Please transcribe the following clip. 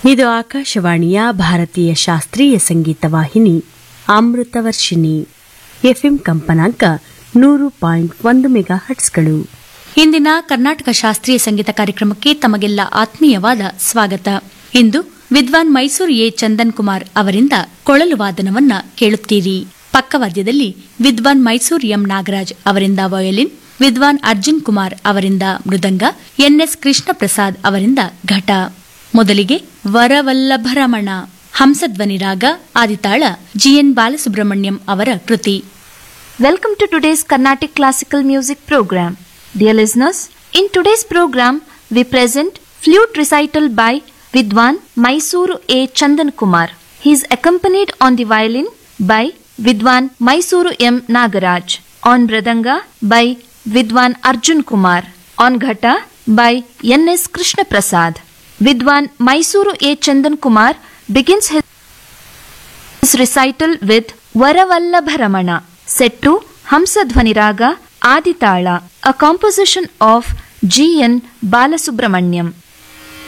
ಇದು ಆಕಾಶವಾಣಿಯ ಭಾರತೀಯ ಶಾಸ್ತ್ರೀಯ ಸಂಗೀತ ವಾಹಿನಿ ಅಮೃತವರ್ಷಿಣಿ ಎಫ್ಎಂ ಕಂಪನಾಂಕ ನೂರು ಪಾಯಿಂಟ್ ಒಂದು ಮೆಗಾ ಹಟ್ಸ್ಗಳು ಇಂದಿನ ಕರ್ನಾಟಕ ಶಾಸ್ತ್ರೀಯ ಸಂಗೀತ ಕಾರ್ಯಕ್ರಮಕ್ಕೆ ತಮಗೆಲ್ಲ ಆತ್ಮೀಯವಾದ ಸ್ವಾಗತ ಇಂದು ವಿದ್ವಾನ್ ಮೈಸೂರು ಎ ಚಂದನ್ ಕುಮಾರ್ ಅವರಿಂದ ಕೊಳಲು ವಾದನವನ್ನ ಕೇಳುತ್ತೀರಿ ಪಕ್ಕವಾದ್ಯದಲ್ಲಿ ವಿದ್ವಾನ್ ಮೈಸೂರು ಎಂ ನಾಗರಾಜ್ ಅವರಿಂದ ವಯೋಲಿನ್ ವಿದ್ವಾನ್ ಅರ್ಜುನ್ ಕುಮಾರ್ ಅವರಿಂದ ಮೃದಂಗ ಎನ್ಎಸ್ ಕೃಷ್ಣ ಪ್ರಸಾದ್ ಅವರಿಂದ ಘಟ ಮೊದಲಿಗೆ ವರವಲ್ಲಭರಮಣ ಹಂಸಧ್ವನಿ ರಾಗ ಆದಿತಾಳ ಜಿಎನ್ ಬಾಲಸುಬ್ರಹ್ಮಣ್ಯಂ ಅವರ ಕೃತಿ Welcome to today's Carnatic Classical Music program. Dear listeners, in today's program, we present flute recital by Vidwan Mysuru A. Chandan Kumar. He is accompanied on the violin by Vidwan Mysuru M. Nagaraj, on Bradanga by Vidwan Arjun Kumar, on Ghata by N.S. Krishna Prasad. Vidwan Mysuru A. Chandan Kumar begins his his recital with Varavallabharamana, set to Hamsadhvani Raga Aditala, a composition of G. N. Balasubramanyam.